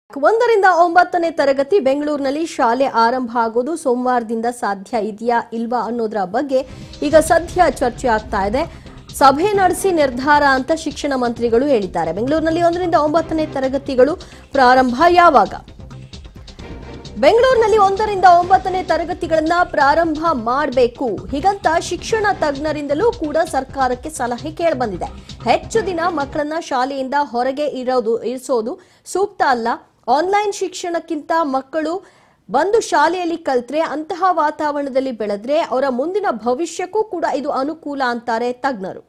ಒಂದರಿಂದ ಒಂಬತ್ತನೇ ತರಗತಿ ಬೆಂಗಳೂರಿನಲ್ಲಿ ಶಾಲೆ ಆರಂಭ ಆಗೋದು ಸೋಮವಾರದಿಂದ ಸಾಧ್ಯ ಇದೆಯಾ ಇಲ್ವಾ ಅನ್ನೋದರ ಬಗ್ಗೆ ಈಗ ಸದ್ಯ ಚರ್ಚೆ ಆಗ್ತಾ ಇದೆ ಸಭೆ ನಡೆಸಿ ನಿರ್ಧಾರ ಅಂತ ಶಿಕ್ಷಣ ಮಂತ್ರಿಗಳು ಹೇಳಿದ್ದಾರೆ ಬೆಂಗಳೂರಿನಲ್ಲಿ ಒಂದರಿಂದ ಒಂಬತ್ತನೇ ತರಗತಿಗಳು ಪ್ರಾರಂಭ ಯಾವಾಗ ಬೆಂಗಳೂರಿನಲ್ಲಿ ಒಂದರಿಂದ ಒಂಬತ್ತನೇ ತರಗತಿಗಳನ್ನ ಪ್ರಾರಂಭ ಮಾಡಬೇಕು ಹೀಗಂತ ಶಿಕ್ಷಣ ತಜ್ಞರಿಂದಲೂ ಕೂಡ ಸರ್ಕಾರಕ್ಕೆ ಸಲಹೆ ಕೇಳಿಬಂದಿದೆ ಹೆಚ್ಚು ದಿನ ಮಕ್ಕಳನ್ನ ಶಾಲೆಯಿಂದ ಹೊರಗೆ ಇರೋದು ಇರಿಸೋದು ಸೂಕ್ತ ಅಲ್ಲ ಆನ್ಲೈನ್ ಶಿಕ್ಷಣಕ್ಕಿಂತ ಮಕ್ಕಳು ಬಂದು ಶಾಲೆಯಲ್ಲಿ ಕಲ್ತ್ರೆ ಅಂತಹ ವಾತಾವರಣದಲ್ಲಿ ಬೆಳೆದ್ರೆ ಅವರ ಮುಂದಿನ ಭವಿಷ್ಯಕ್ಕೂ ಕೂಡ ಇದು ಅನುಕೂಲ ಅಂತಾರೆ ತಜ್ಞರು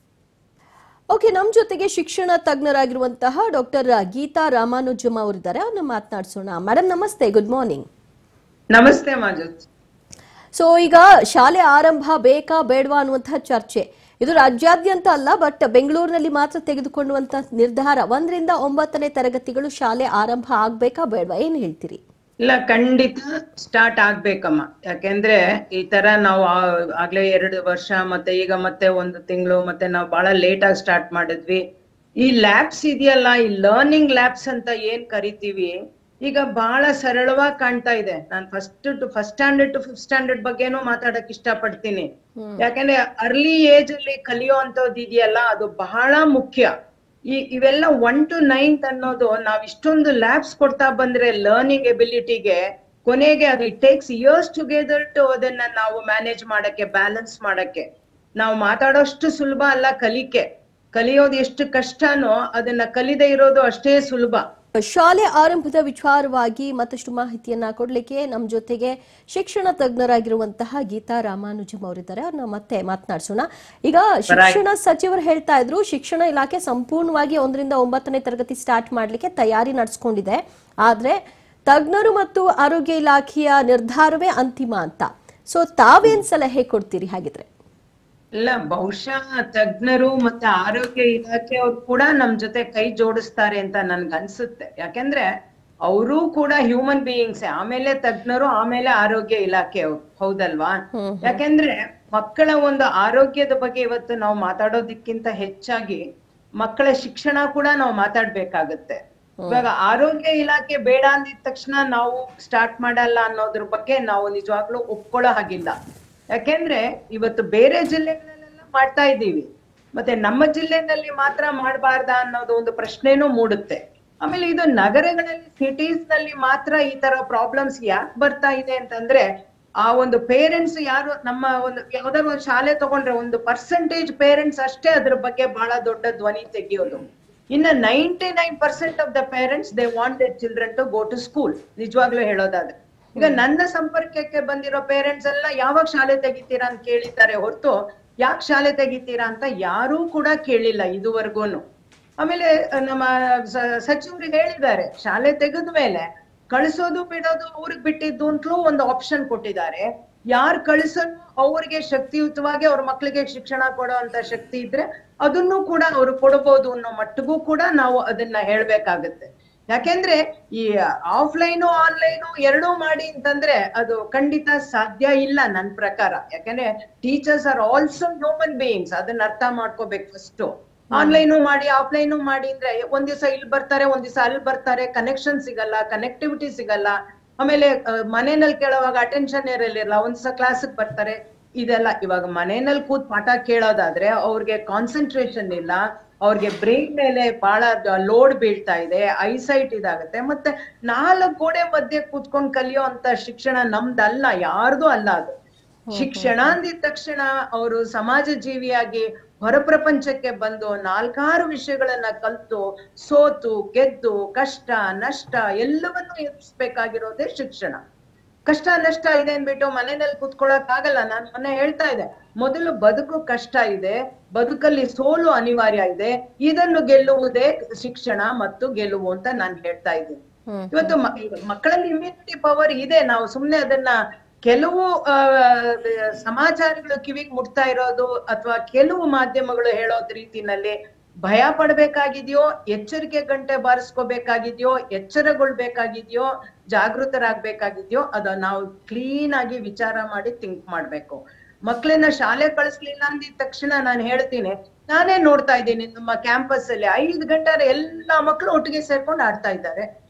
ಓಕೆ ನಮ್ಮ ಜೊತೆಗೆ ಶಿಕ್ಷಣ ತಜ್ಞರಾಗಿರುವಂತಹ ಡಾಕ್ಟರ್ ಗೀತಾ ರಾಮಾನುಜಮ್ ಅವರಿದ್ದಾರೆ ಅವ್ರನ್ನ ಮಾತನಾಡಿಸೋಣ ಮೇಡಮ್ ನಮಸ್ತೆ ಗುಡ್ ಮಾರ್ನಿಂಗ್ ನಮಸ್ತೆ ಮಾಜುತ್ ಸೊ ಈಗ ಶಾಲೆ ಆರಂಭ ಬೇಕಾ ಬೇಡವಾ ಅನ್ನುವಂತಹ ಚರ್ಚೆ ಇದು ರಾಜ್ಯಾದ್ಯಂತ ಅಲ್ಲ ಬಟ್ ಬೆಂಗಳೂರಿನಲ್ಲಿ ಮಾತ್ರ ತೆಗೆದುಕೊಳ್ಳುವಂತ ನಿರ್ಧಾರ ಒಂದರಿಂದ ಒಂಬತ್ತನೇ ತರಗತಿಗಳು ಶಾಲೆ ಆರಂಭ ಆಗ್ಬೇಕಾ ಬೇಡವಾ ಏನ್ ಹೇಳ್ತೀರಿ ಇಲ್ಲ ಖಂಡಿತ ಸ್ಟಾರ್ಟ್ ಆಗ್ಬೇಕಮ್ಮ ಯಾಕೆಂದ್ರೆ ಈ ತರ ನಾವು ಆ- ಆಗ್ಲೇ ಎರಡು ವರ್ಷ ಮತ್ತೆ ಈಗ ಮತ್ತೆ ಒಂದು ತಿಂಗಳು ಮತ್ತೆ ನಾವು ಬಹಳ ಲೇಟ್ ಆಗಿ ಸ್ಟಾರ್ಟ್ ಮಾಡಿದ್ವಿ ಈ ಲ್ಯಾಬ್ಸ್ ಇದೆಯಲ್ಲ ಈ ಲರ್ನಿಂಗ್ ಲ್ಯಾಬ್ಸ್ ಅಂತ ಏನ್ ಕರಿತೀವಿ ಈಗ ಬಹಳ ಸರಳವಾಗಿ ಕಾಣ್ತಾ ಇದೆ ನಾನು first to first standard to fifth standard ಬಗ್ಗೆನೂ ಮಾತಾಡಕ್ ಇಷ್ಟಪಡ್ತೀನಿ ಯಾಕಂದ್ರೆ ಅರ್ಲಿ ಏಜ್ ಅಲ್ಲಿ ಕಲಿಯೋ ಅಂತದ್ದು ಇದೆಯಲ್ಲ ಅದು ಬಹಳ ಮುಖ್ಯ ಈ ಇವೆಲ್ಲ ಒನ್ ಟು ನೈನ್ತ್ ಅನ್ನೋದು ನಾವ್ ಇಷ್ಟೊಂದು ಲ್ಯಾಬ್ಸ್ ಕೊಡ್ತಾ ಬಂದ್ರೆ ಲರ್ನಿಂಗ್ ಎಬಿಲಿಟಿಗೆ ಕೊನೆಗೆ ಅದು it takes years together to ಅದನ್ನ ನಾವು ಮ್ಯಾನೇಜ್ ಮಾಡಕ್ಕೆ ಬ್ಯಾಲೆನ್ಸ್ ಮಾಡಕ್ಕೆ ನಾವು ಮಾತಾಡೋಷ್ಟು ಸುಲಭ ಅಲ್ಲ ಕಲಿಕೆ ಕಲಿಯೋದು ಎಷ್ಟು ಕಷ್ಟನೋ ಅದನ್ನ ಕಲಿದೇ ಇರೋದು ಅಷ್ಟೇ ಸುಲಭ ಶಾಲೆ ಆರಂಭದ ವಿಚಾರವಾಗಿ ಮತ್ತಷ್ಟು ಮಾಹಿತಿಯನ್ನ ಕೊಡ್ಲಿಕ್ಕೆ ನಮ್ಮ ಜೊತೆಗೆ ಶಿಕ್ಷಣ ತಜ್ಞರಾಗಿರುವಂತಹ ಗೀತಾ ರಾಮಾನುಜಮ್ ಅವರಿದ್ದಾರೆ ಅವ್ರನ್ನ ಮತ್ತೆ ಮಾತನಾಡಿಸೋಣ ಈಗ ಶಿಕ್ಷಣ ಸಚಿವರು ಹೇಳ್ತಾ ಇದ್ರು ಶಿಕ್ಷಣ ಇಲಾಖೆ ಸಂಪೂರ್ಣವಾಗಿ ಒಂದರಿಂದ ಒಂಬತ್ತನೇ ತರಗತಿ ಸ್ಟಾರ್ಟ್ ಮಾಡ್ಲಿಕ್ಕೆ ತಯಾರಿ ನಡೆಸ್ಕೊಂಡಿದೆ ಆದ್ರೆ ತಜ್ಞರು ಮತ್ತು ಆರೋಗ್ಯ ಇಲಾಖೆಯ ನಿರ್ಧಾರವೇ ಅಂತಿಮ ಅಂತ ಸೊ ತಾವೇನ್ ಸಲಹೆ ಕೊಡ್ತೀರಿ ಹಾಗಿದ್ರೆ ಇಲ್ಲ ಬಹುಶಃ ತಜ್ಞರು ಮತ್ತೆ ಆರೋಗ್ಯ ಇಲಾಖೆಯವ್ರು ಕೂಡ ನಮ್ ಜೊತೆ ಕೈ ಜೋಡಿಸ್ತಾರೆ ಅಂತ ನನ್ಗೆ ಅನ್ಸುತ್ತೆ ಯಾಕೆಂದ್ರೆ ಅವರು ಕೂಡ ಹ್ಯೂಮನ್ ಬೀಯಿಂಗ್ಸ್ ಆಮೇಲೆ ತಜ್ಞರು ಆಮೇಲೆ ಆರೋಗ್ಯ ಇಲಾಖೆಯವ್ರು ಹೌದಲ್ವಾ ಯಾಕೆಂದ್ರೆ ಮಕ್ಕಳ ಒಂದು ಆರೋಗ್ಯದ ಬಗ್ಗೆ ಇವತ್ತು ನಾವು ಮಾತಾಡೋದಕ್ಕಿಂತ ಹೆಚ್ಚಾಗಿ ಮಕ್ಕಳ ಶಿಕ್ಷಣ ಕೂಡ ನಾವು ಮಾತಾಡ್ಬೇಕಾಗತ್ತೆ ಇವಾಗ ಆರೋಗ್ಯ ಇಲಾಖೆ ಬೇಡ ಅಂದಿದ ತಕ್ಷಣ ನಾವು ಸ್ಟಾರ್ಟ್ ಮಾಡಲ್ಲ ಅನ್ನೋದ್ರ ಬಗ್ಗೆ ನಾವು ನಿಜವಾಗ್ಲೂ ಒಪ್ಕೊಳ್ಳೋ ಹಾಗಿಲ್ಲ ಯಾಕೆಂದ್ರೆ ಇವತ್ತು ಬೇರೆ ಜಿಲ್ಲೆಗಳಲ್ಲೆಲ್ಲ ಮಾಡ್ತಾ ಇದ್ದೀವಿ ಮತ್ತೆ ನಮ್ಮ ಜಿಲ್ಲೆನಲ್ಲಿ ಮಾತ್ರ ಮಾಡಬಾರ್ದ ಅನ್ನೋದು ಒಂದು ಪ್ರಶ್ನೆನೂ ಮೂಡುತ್ತೆ ಆಮೇಲೆ ಇದು ನಗರಗಳಲ್ಲಿ ಸಿಟೀಸ್ ನಲ್ಲಿ ಮಾತ್ರ ಈ ತರ ಪ್ರಾಬ್ಲಮ್ಸ್ ಯಾಕೆ ಬರ್ತಾ ಇದೆ ಅಂತಂದ್ರೆ ಆ ಒಂದು ಪೇರೆಂಟ್ಸ್ ಯಾರು ನಮ್ಮ ಒಂದು ಯಾವ್ದಾದ್ರು ಒಂದು ಶಾಲೆ ತಗೊಂಡ್ರೆ ಒಂದು ಪರ್ಸೆಂಟೇಜ್ ಪೇರೆಂಟ್ಸ್ ಅಷ್ಟೇ ಅದ್ರ ಬಗ್ಗೆ ಬಹಳ ದೊಡ್ಡ ಧ್ವನಿ ತೆಗಿಯೋದು ಇನ್ನ ninety nine percent of the parents they want the children to go to school ನಿಜವಾಗ್ಲೂ ಹೇಳೋದಾದ್ರೆ ಈಗ ನನ್ನ ಸಂಪರ್ಕಕ್ಕೆ ಬಂದಿರೋ ಪೇರೆಂಟ್ಸ್ ಎಲ್ಲ ಯಾವಾಗ ಶಾಲೆ ತೆಗಿತೀರಾ ಅಂತ ಕೇಳಿದ್ದಾರೆ ಹೊರತು ಯಾಕೆ ಶಾಲೆ ತೆಗಿತೀರಾ ಅಂತ ಯಾರೂ ಕೂಡ ಕೇಳಿಲ್ಲ ಇದುವರೆಗೂನು ಆಮೇಲೆ ನಮ್ಮ ಸ- ಸಚಿವರು ಹೇಳಿದ್ದಾರೆ ಶಾಲೆ ತೆಗೆದ ಮೇಲೆ ಕಳಿಸೋದು ಬಿಡೋದು ಅವ್ರಿಗೆ ಬಿಟ್ಟಿದ್ದು ಅಂತಲೂ ಒಂದು ಆಪ್ಷನ್ ಕೊಟ್ಟಿದ್ದಾರೆ ಯಾರು ಕಳಿಸೋದು ಅವ್ರಿಗೆ ಶಕ್ತಿಯುತವಾಗಿ ಅವ್ರ ಮಕ್ಕಳಿಗೆ ಶಿಕ್ಷಣ ಕೊಡೋ ಅಂತ ಶಕ್ತಿ ಇದ್ರೆ ಅದನ್ನು ಕೂಡ ಅವ್ರು ಕೊಡಬಹುದು ಅನ್ನೋ ಮಟ್ಟಿಗೂ ಕೂಡ ನಾವು ಅದನ್ನ ಹೇಳ್ಬೇಕಾಗತ್ತೆ ಯಾಕೆಂದ್ರೆ ಈ ಆಫ್ಲೈನು ಆನ್ಲೈನು ಎರಡೂ ಮಾಡಿ ಅಂತಂದ್ರೆ ಅದು ಖಂಡಿತ ಸಾಧ್ಯ ಇಲ್ಲ ನನ್ ಪ್ರಕಾರ ಯಾಕಂದ್ರೆ teachers are also human beings ಅದನ್ನ ಅರ್ಥ ಮಾಡ್ಕೋಬೇಕು ಫಸ್ಟ್ ಆನ್ಲೈನು ಮಾಡಿ ಆಫ್ಲೈನು ಮಾಡಿ ಅಂದ್ರೆ ಒಂದ್ ದಿವಸ ಇಲ್ಲಿ ಬರ್ತಾರೆ ಒಂದ್ ದಿವಸ ಅಲ್ಲಿ ಬರ್ತಾರೆ ಕನೆಕ್ಷನ್ ಸಿಗಲ್ಲ ಕನೆಕ್ಟಿವಿಟಿ ಸಿಗಲ್ಲ ಆಮೇಲೆ ಮನೆಯಲ್ಲಿ ಕೇಳುವಾಗ ಅಟೆನ್ಷನ್ ಇರಲಿಲ್ಲ ಒಂದ್ ದಿವಸ ಕ್ಲಾಸಿಗೆ ಬರ್ತಾರೆ ಇದೆಲ್ಲ ಇವಾಗ ಮನೆಯಲ್ಲಿ ಕೂತ್ ಪಾಠ ಕೇಳೋದಾದ್ರೆ ಅವ್ರಿಗೆ ಕಾನ್ಸಂಟ್ರೇಷನ್ ಇಲ್ಲ ಅವ್ರಿಗೆ ಬ್ರೈನ್ ಮೇಲೆ ಬಹಳ ಲೋಡ್ ಬೀಳ್ತಾ ಇದೆ ಐಸೈಟ್ ಇದಾಗುತ್ತೆ ಮತ್ತೆ ನಾಲ್ಕು ಗೋಡೆ ಮಧ್ಯೆ ಕೂತ್ಕೊಂಡ್ ಕಲಿಯೋ ಅಂತ ಶಿಕ್ಷಣ ನಮ್ದಲ್ಲ ಯಾರ್ದು ಅಲ್ಲ ಅದು ಶಿಕ್ಷಣ ಅಂದಿದ ತಕ್ಷಣ ಅವರು ಸಮಾಜ ಜೀವಿಯಾಗಿ ಹೊರ ಪ್ರಪಂಚಕ್ಕೆ ಬಂದು ನಾಲ್ಕಾರು ವಿಷಯಗಳನ್ನ ಕಲ್ತು ಸೋತು ಗೆದ್ದು ಕಷ್ಟ ನಷ್ಟ ಎಲ್ಲವನ್ನೂ ಎದುರಿಸ್ಬೇಕಾಗಿರೋದೇ ಶಿಕ್ಷಣ ಕಷ್ಟ ನಷ್ಟ ಇದೆ ಅನ್ಬಿಟ್ಟು ಮನೆಯಲ್ಲಿ ಕುತ್ಕೊಳಕ್ ಆಗಲ್ಲ ನಾನ್ ಮೊನ್ನೆ ಹೇಳ್ತಾ ಇದ್ದೆ ಮೊದಲು ಬದುಕು ಕಷ್ಟ ಇದೆ ಬದುಕಲ್ಲಿ ಸೋಲು ಅನಿವಾರ್ಯ ಇದೆ ಇದನ್ನು ಗೆಲ್ಲುವುದೇ ಶಿಕ್ಷಣ ಮತ್ತು ಗೆಲುವು ಅಂತ ನಾನ್ ಹೇಳ್ತಾ ಇದ್ದೀನಿ ಇವತ್ತು ಮ- ಮಕ್ಕಳಲ್ಲಿ ಇಮ್ಯುನಿಟಿ ಪವರ್ ಇದೆ ನಾವು ಸುಮ್ನೆ ಅದನ್ನ ಕೆಲವು ಆ, ಸಮಾಚಾರಗಳು ಕಿವಿಗೆ ಮುಟ್ತಾ ಇರೋದು ಅಥವಾ ಕೆಲವು ಮಾಧ್ಯಮಗಳು ಹೇಳೋದ್ ರೀತಿನಲ್ಲಿ ಭಯ ಪಡ್ಬೇಕಾಗಿದ್ಯೋ ಎಚ್ಚರಿಕೆ ಗಂಟೆ ಬಾರಿಸ್ಕೋಬೇಕಾಗಿದ್ಯೋ ಎಚ್ಚರಗೊಳ್ಬೇಕಾಗಿದ್ಯೋ ಜಾಗೃತರಾಗ್ಬೇಕಾಗಿದ್ಯೋ ಅದ ನಾವು ಕ್ಲೀನ್ ಆಗಿ ವಿಚಾರ ಮಾಡಿ ಥಿಂಕ್ ಮಾಡ್ಬೇಕು ಮಕ್ಕಳನ್ನ ಶಾಲೆ ಕಳಿಸ್ಲಿಲ್ಲ ಅಂದಿದ ತಕ್ಷಣ ನಾನು ಹೇಳ್ತೀನಿ ನಾನೇ ನೋಡ್ತಾ ಇದ್ದೀನಿ ನಮ್ಮ ಕ್ಯಾಂಪಸ್ ಅಲ್ಲಿ ಐದು ಗಂಟೆ ಎಲ್ಲಾ ಮಕ್ಕಳು ಒಟ್ಟಿಗೆ ಸೇರ್ಕೊಂಡು ಆಡ್ತಾ ಇದ್ದಾರೆ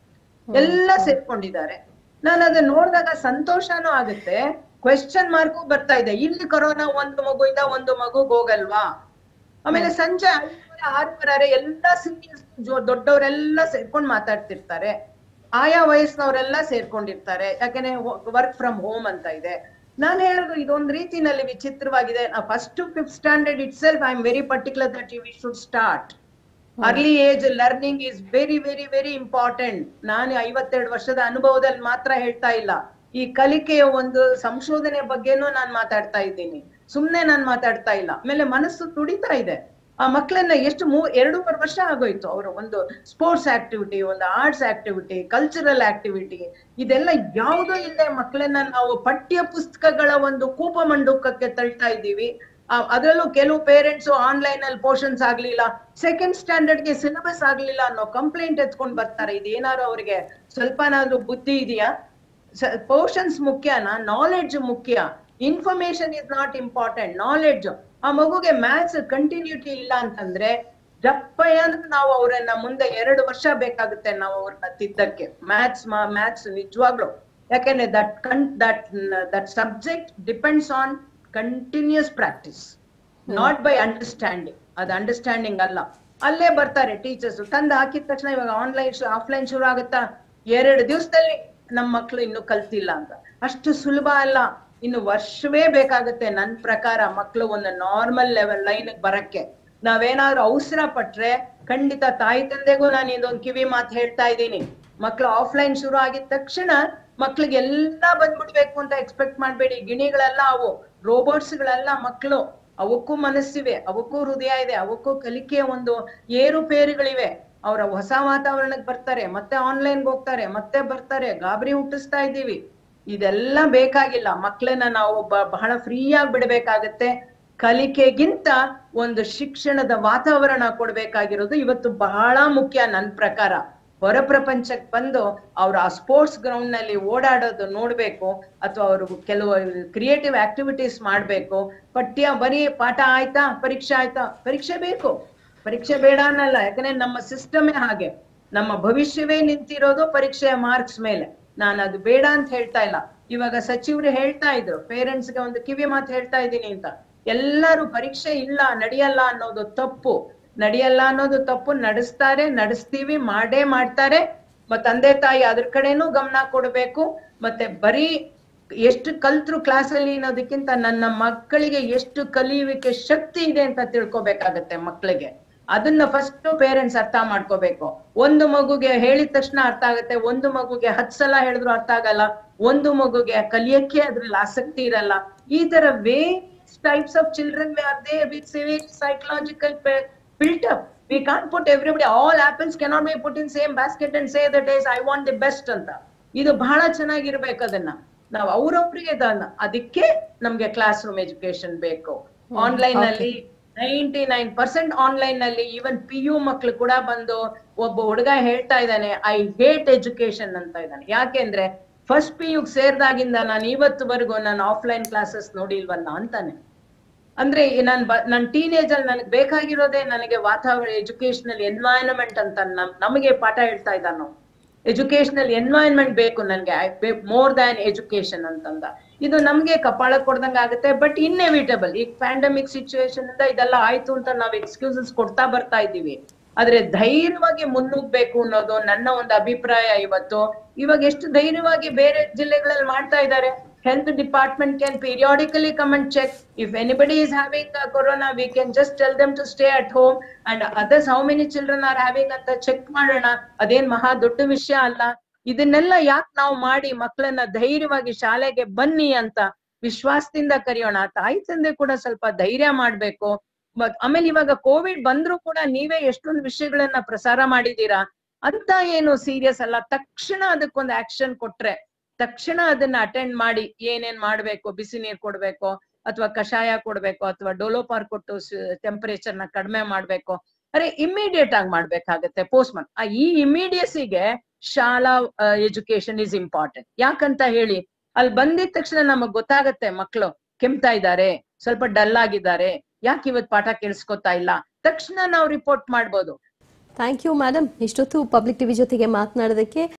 ಎಲ್ಲ ಸೇರ್ಕೊಂಡಿದ್ದಾರೆ ನಾನು ಅದನ್ನ ನೋಡಿದಾಗ ಸಂತೋಷನೂ ಆಗುತ್ತೆ ಕ್ವೆಶ್ಚನ್ ಮಾರ್ಕು ಬರ್ತಾ ಇದೆ ಇಲ್ಲಿ ಕೊರೋನಾ ಒಂದು ಮಗುವಿಂದ ಒಂದು ಮಗುಗ್ ಹೋಗಲ್ವಾ ಆಮೇಲೆ ಸಂಜೆ ಐದುವರೆ ಆರೂವರೆ ಎಲ್ಲಾ ಸೀನಿಯರ್ಸ್ ದೊಡ್ಡವರೆಲ್ಲ ಸೇರ್ಕೊಂಡ್ ಮಾತಾಡ್ತಿರ್ತಾರೆ ಆಯಾ ವಯಸ್ಸಿನವರೆಲ್ಲ ಸೇರ್ಕೊಂಡಿರ್ತಾರೆ ಯಾಕಂದ್ರೆ ವರ್ಕ್ ಫ್ರಮ್ ಹೋಮ್ ಅಂತ ಇದೆ ನಾನು ಹೇಳೋದು ಇದೊಂದ್ ರೀತಿನಲ್ಲಿ ವಿಚಿತ್ರವಾಗಿದೆ first to fifth standard itself I am very particular that we should start early age learning is very very very important ನಾನು ಐವತ್ತೆರಡು ವರ್ಷದ ಅನುಭವದಲ್ಲಿ ಮಾತ್ರ ಹೇಳ್ತಾ ಇಲ್ಲ ಈ ಕಲಿಕೆಯ ಒಂದು ಸಂಶೋಧನೆ ಬಗ್ಗೆನೂ ನಾನು ಮಾತಾಡ್ತಾ ಇದ್ದೀನಿ ಸುಮ್ನೆ ನಾನು ಮಾತಾಡ್ತಾ ಇಲ್ಲ ಆಮೇಲೆ ಮನಸ್ಸು ತುಡಿತಾ ಇದೆ ಆ ಮಕ್ಕಳನ್ನ ಎಷ್ಟು ಮೂ ಎರಡೂವರೆ ವರ್ಷ ಆಗೋಯ್ತು ಅವರು ಒಂದು ಸ್ಪೋರ್ಟ್ಸ್ ಆಕ್ಟಿವಿಟಿ ಒಂದು ಆರ್ಟ್ಸ್ ಆಕ್ಟಿವಿಟಿ ಕಲ್ಚರಲ್ ಆಕ್ಟಿವಿಟಿ ಇದೆಲ್ಲ ಯಾವುದೂ ಇಲ್ಲದೆ ಮಕ್ಕಳನ್ನ ನಾವು ಪಠ್ಯ ಪುಸ್ತಕಗಳ ಒಂದು ಕೂಪ ಮಂಡೂಕಕ್ಕೆ ತಳ್ತಾ ಇದ್ದೀವಿ ಆ, ಅದ್ರಲ್ಲೂ ಕೆಲವು ಪೇರೆಂಟ್ಸ್ ಆನ್ಲೈನ್ ಅಲ್ಲಿ ಪೋರ್ಷನ್ಸ್ ಆಗ್ಲಿಲ್ಲ ಸೆಕೆಂಡ್ ಸ್ಟ್ಯಾಂಡರ್ಡ್ ಗೆ ಸಿಲೆಬಸ್ ಆಗ್ಲಿಲ್ಲ ಅನ್ನೋ ಕಂಪ್ಲೇಂಟ್ ಎತ್ಕೊಂಡ್ ಬರ್ತಾರೆ ಇದೇನಾದ್ರು ಅವ್ರಿಗೆ ಸ್ವಲ್ಪನಾದ್ರೂ ಬುದ್ಧಿ ಇದೆಯಾ ಪೋರ್ಷನ್ಸ್ ಮುಖ್ಯನಾ ನಾಲೆಡ್ಜ್ ಮುಖ್ಯ information is not important knowledge ಆ ಮಗುಗೆ ಮ್ಯಾಥ್ಸ್ ಕಂಟಿನ್ಯೂಟಿ ಇಲ್ಲ ಅಂತಂದ್ರೆ ದಪ್ಪಯ್ಯ ಅಂದ್ರೆ ನಾವು ಅವರನ್ನ ಮುಂದೆ ಎರಡು ವರ್ಷ ಬೇಕಾಗುತ್ತೆ ನಾವು ಅವ್ರನ್ನ ತಿದ್ದಕ್ಕೆ ಮ್ಯಾಥ್ಸ್ ಮ್ಯಾಥ್ಸ್ ನಿಜವಾಗ್ಲು ಯಾಕೆಂದ್ರೆ that can that that subject depends on continuous practice not by understanding ಅದು ಅಂಡರ್ಸ್ಟ್ಯಾಂಡಿಂಗ್ ಅಲ್ಲ ಅಲ್ಲೇ ಬರ್ತಾರೆ ಟೀಚರ್ಸ್ ತಂದು ಹಾಕಿದ ತಕ್ಷಣ ಇವಾಗ ಆನ್ಲೈನ್ ಆಫ್ಲೈನ್ ಶುರು ಆಗುತ್ತಾ ಎರಡು ದಿವಸದಲ್ಲಿ ನಮ್ಮ ಮಕ್ಕಳು ಇನ್ನು ಕಲ್ತಿಲ್ಲ ಅಂತ ಅಷ್ಟು ಸುಲಭ ಅಲ್ಲ ಇನ್ನು ವರ್ಷವೇ ಬೇಕಾಗುತ್ತೆ ನನ್ ಪ್ರಕಾರ ಮಕ್ಕಳು ಒಂದು ನಾರ್ಮಲ್ ಲೆವೆಲ್ ಲೈನ್ ಬರಕ್ಕೆ ನಾವೇನಾದ್ರೂ ಅವಸರ ಪಟ್ರೆ ಖಂಡಿತ ತಾಯಿ ತಂದೆಗೂ ನಾನು ಇದೊಂದು ಕಿವಿ ಮಾತು ಹೇಳ್ತಾ ಇದ್ದೀನಿ ಮಕ್ಳು ಆಫ್ಲೈನ್ ಶುರು ಆಗಿದ ತಕ್ಷಣ ಮಕ್ಳಿಗೆ ಎಲ್ಲ ಬಂದ್ಬಿಡ್ಬೇಕು ಅಂತ ಎಕ್ಸ್ಪೆಕ್ಟ್ ಮಾಡ್ಬೇಡಿ ಗಿಣಿಗಳೆಲ್ಲ ಅವು ರೋಬೋಟ್ಸ್ ಗಳೆಲ್ಲ ಮಕ್ಕಳು ಅವಕ್ಕೂ ಮನಸ್ಸಿವೆ ಅವಕ್ಕೂ ಹೃದಯ ಇದೆ ಅವಕ್ಕೂ ಕಲಿಕೆಯ ಒಂದು ಏರುಪೇರುಗಳಿವೆ ಅವರ ಹೊಸ ವಾತಾವರಣಕ್ಕೆ ಬರ್ತಾರೆ ಮತ್ತೆ ಆನ್ಲೈನ್ಗೆ ಹೋಗ್ತಾರೆ ಮತ್ತೆ ಬರ್ತಾರೆ ಗಾಬರಿ ಹುಟ್ಟಿಸ್ತಾ ಇದ್ದೀವಿ ಇದೆಲ್ಲ ಬೇಕಾಗಿಲ್ಲ ಮಕ್ಕಳನ್ನ ನಾವು ಬ- ಬಹಳ ಫ್ರೀಯಾಗಿ ಬಿಡಬೇಕಾಗತ್ತೆ ಕಲಿಕೆಗಿಂತ ಒಂದು ಶಿಕ್ಷಣದ ವಾತಾವರಣ ಕೊಡ್ಬೇಕಾಗಿರೋದು ಇವತ್ತು ಬಹಳ ಮುಖ್ಯ ನನ್ ಪ್ರಕಾರ ಹೊರ ಪ್ರಪಂಚಕ್ಕೆ ಬಂದು ಅವ್ರು ಆ ಸ್ಪೋರ್ಟ್ಸ್ ಗ್ರೌಂಡ್ ನಲ್ಲಿ ಓಡಾಡೋದು ನೋಡ್ಬೇಕು ಅಥವಾ ಅವರು ಕೆಲವು ಕ್ರಿಯೇಟಿವ್ ಆಕ್ಟಿವಿಟೀಸ್ ಮಾಡ್ಬೇಕು ಪಠ್ಯ ಬರೀ ಪಾಠ ಆಯ್ತಾ ಪರೀಕ್ಷೆ ಆಯ್ತಾ ಪರೀಕ್ಷೆ ಬೇಕು ಪರೀಕ್ಷೆ ಬೇಡ ಅನ್ನಲ್ಲ ಯಾಕಂದ್ರೆ ನಮ್ಮ ಸಿಸ್ಟಮೇ ಹಾಗೆ ನಮ್ಮ ಭವಿಷ್ಯವೇ ನಿಂತಿರೋದು ಪರೀಕ್ಷೆಯ ಮಾರ್ಕ್ಸ್ ಮೇಲೆ ನಾನು ಅದು ಬೇಡ ಅಂತ ಹೇಳ್ತಾ ಇಲ್ಲ ಇವಾಗ ಸಚಿವರು ಹೇಳ್ತಾ ಇದ್ರು ಪೇರೆಂಟ್ಸ್ ಗೆ ಒಂದು ಕಿವಿ ಮಾತು ಹೇಳ್ತಾ ಇದ್ದೀನಿ ಅಂತ ಎಲ್ಲರೂ ಪರೀಕ್ಷೆ ಇಲ್ಲ ನಡೆಯಲ್ಲ ಅನ್ನೋದು ತಪ್ಪು ನಡೆಯಲ್ಲ ಅನ್ನೋದು ತಪ್ಪು ನಡೆಸ್ತಾರೆ ನಡೆಸ್ತೀವಿ ಮಾಡೇ ಮಾಡ್ತಾರೆ ಮತ್ ತಂದೆ ತಾಯಿ ಅದ್ರ ಕಡೆನೂ ಗಮನ ಕೊಡ್ಬೇಕು ಮತ್ತೆ ಬರೀ ಎಷ್ಟು ಕಲ್ತ್ರು ಕ್ಲಾಸಲ್ಲಿ ಅನ್ನೋದಕ್ಕಿಂತ ನನ್ನ ಮಕ್ಕಳಿಗೆ ಎಷ್ಟು ಕಲಿಯುವಿಕೆ ಶಕ್ತಿ ಇದೆ ಅಂತ ತಿಳ್ಕೊಬೇಕಾಗತ್ತೆ ಮಕ್ಕಳಿಗೆ ಅದನ್ನ ಫಸ್ಟ್ ಪೇರೆಂಟ್ಸ್ ಅರ್ಥ ಮಾಡ್ಕೋಬೇಕು ಒಂದು ಮಗುಗೆ ಹೇಳಿದ ತಕ್ಷಣ ಅರ್ಥ ಆಗುತ್ತೆ ಒಂದು ಮಗುಗೆ ಹತ್ ಸಲ ಹೇಳಿದ್ರು ಅರ್ಥ ಆಗಲ್ಲ ಒಂದು ಮಗುಗೆ ಕಲಿಯಕ್ಕೆ ಅದ್ರಲ್ಲಿ ಆಸಕ್ತಿ ಇರಲ್ಲ ಈ ತರ various types of children are they with psychological built up. We can't put everybody, all apples cannot be put in same basket and say that is I want the best ಅಂತ ಇದು ಬಹಳ ಚೆನ್ನಾಗಿರ್ಬೇಕು ಅದನ್ನ ನಾವು ಅವ್ರೊಬ್ರಿಗೆ ಅದಕ್ಕೆ ನಮ್ಗೆ ಕ್ಲಾಸ್ ರೂಮ್ ಎಜುಕೇಶನ್ ಬೇಕು ಆನ್ಲೈನ್ ನಲ್ಲಿ ನೈಂಟಿ ನೈನ್ ಪರ್ಸೆಂಟ್ ಆನ್ಲೈನ್ ನಲ್ಲಿ ಈವನ್ ಪಿ ಯು ಮಕ್ಳು ಕೂಡ ಬಂದು ಒಬ್ಬ ಹುಡುಗ ಹೇಳ್ತಾ ಇದ್ದಾನೆ ಐ ಹೇಟ್ ಎಜುಕೇಶನ್ ಅಂತ ಇದ್ದಾನೆ ಯಾಕೆಂದ್ರೆ ಫಸ್ಟ್ ಪಿ ಯುಗ್ ಸೇರ್ದಾಗಿಂದ ನಾನು ಇವತ್ತುವರೆಗೂ ನಾನು ಆಫ್ಲೈನ್ ಕ್ಲಾಸಸ್ ನೋಡಿಲ್ವಲ್ಲ ಅಂತಾನೆ ಅಂದ್ರೆ ನನ್ ಬ ನನ್ ಟೀನೇಜ್ ಅಲ್ಲಿ ನನಗೆ ಬೇಕಾಗಿರೋದೇ ನನಗೆ ವಾತಾವರಣ ಎಜುಕೇಶನಲ್ ಎನ್ವೈರನ್ಮೆಂಟ್ ಅಂತ ನಮ್ ನಮಗೆ ಪಾಠ ಹೇಳ್ತಾ ಇದ್ದಾನು ಎಜುಕೇಶನಲ್ ಎನ್ವೈರನ್ಮೆಂಟ್ ಬೇಕು ನನ್ಗೆ ಮೋರ್ ದ್ಯಾನ್ ಎಜುಕೇಶನ್ ಅಂತಂದ ಇದು ನಮ್ಗೆ ಕಪಾಳ ಕೊಡ್ದಂಗ ಆಗುತ್ತೆ ಬಟ್ ಇನ್ನೆವಿಟಬಲ್ ಈಗ ಪ್ಯಾಂಡಮಿಕ್ ಸಿಚುವೇಶನ್ ಇಂದ ಇದೆಲ್ಲ ಆಯ್ತು ಅಂತ ನಾವ್ ಎಕ್ಸ್ಕ್ಯೂಸಸ್ ಕೊಡ್ತಾ ಬರ್ತಾ ಇದ್ದೀವಿ ಆದ್ರೆ ಧೈರ್ಯವಾಗಿ ಮುನ್ನುಗ್ಬೇಕು ಅನ್ನೋದು ನನ್ನ ಒಂದು ಅಭಿಪ್ರಾಯ ಇವತ್ತು ಇವಾಗ ಎಷ್ಟು ಧೈರ್ಯವಾಗಿ ಬೇರೆ ಜಿಲ್ಲೆಗಳಲ್ಲಿ ಮಾಡ್ತಾ ಇದ್ದಾರೆ health department can periodically come and check if anybody is having corona we can just tell them to stay at home and others how many children are having ಅಂತ ಚೆಕ್ ಮಾಡೋಣ ಅದೇನ್ ಮಹಾ ದೊಡ್ಡ ವಿಷಯ ಅಲ್ಲ ಇದನ್ನೆಲ್ಲ ಯಾಕೆ ನಾವು ಮಾಡಿ ಮಕ್ಕಳನ್ನ ಧೈರ್ಯವಾಗಿ ಶಾಲೆಗೆ ಬನ್ನಿ ಅಂತ ವಿಶ್ವಾಸದಿಂದ ಕರೆಯೋಣ ತಾಯಿ ತಂದೆ ಕೂಡ ಸ್ವಲ್ಪ ಧೈರ್ಯ ಮಾಡ್ಬೇಕು ಮತ್ ಆಮೇಲೆ ಇವಾಗ ಕೋವಿಡ್ ಬಂದ್ರು ಕೂಡ ನೀವೇ ಎಷ್ಟೊಂದು ವಿಷಯಗಳನ್ನ ಪ್ರಸಾರ ಮಾಡಿದೀರಾ ಅಂತ ಏನು ಸೀರಿಯಸ್ ಅಲ್ಲ ತಕ್ಷಣ ಅದಕ್ಕೊಂದು ಆಕ್ಷನ್ ಕೊಟ್ರೆ ತಕ್ಷಣ ಅದನ್ನ ಅಟೆಂಡ್ ಮಾಡಿ ಏನೇನ್ ಮಾಡ್ಬೇಕು ಬಿಸಿ ನೀರ್ ಕೊಡ್ಬೇಕು ಅಥವಾ ಕಷಾಯ ಕೊಡ್ಬೇಕು ಅಥವಾ ಡೋಲೋಪಾರ್ ಕೊಟ್ಟು ಟೆಂಪರೇಚರ್ ನ ಕಡಿಮೆ ಮಾಡ್ಬೇಕು ಅರೆ ಇಮಿಡಿಯೇಟ್ ಆಗಿ ಮಾಡ್ಬೇಕಾಗತ್ತೆ ಪೋಸ್ಟ್ಮನ್ ಆ ಈ ಇಮಿಡಿಯಸಿಗೆ ಶಾಲಾ ಎಜುಕೇಶನ್ ಇಸ್ ಇಂಪಾರ್ಟೆಂಟ್ ಯಾಕಂತ ಹೇಳಿ ಅಲ್ಲಿ ಬಂದಿದ ತಕ್ಷಣ ನಮಗ್ ಗೊತ್ತಾಗತ್ತೆ ಮಕ್ಕಳು ಕೆಮ್ತಾ ಇದ್ದಾರೆ ಸ್ವಲ್ಪ ಡಲ್ ಆಗಿದ್ದಾರೆ ಯಾಕೆ ಇವತ್ ಪಾಠ ಕೇಳಿಸ್ಕೊತಾ ಇಲ್ಲ ತಕ್ಷಣ ನಾವು ರಿಪೋರ್ಟ್ ಮಾಡ್ಬೋದು ಥ್ಯಾಂಕ್ ಯು ಮೇಡಮ್ ಇಷ್ಟೊತ್ತು ಪಬ್ಲಿಕ್ ಟಿವಿ ಜೊತೆಗೆ ಮಾತನಾಡೋದಕ್ಕೆ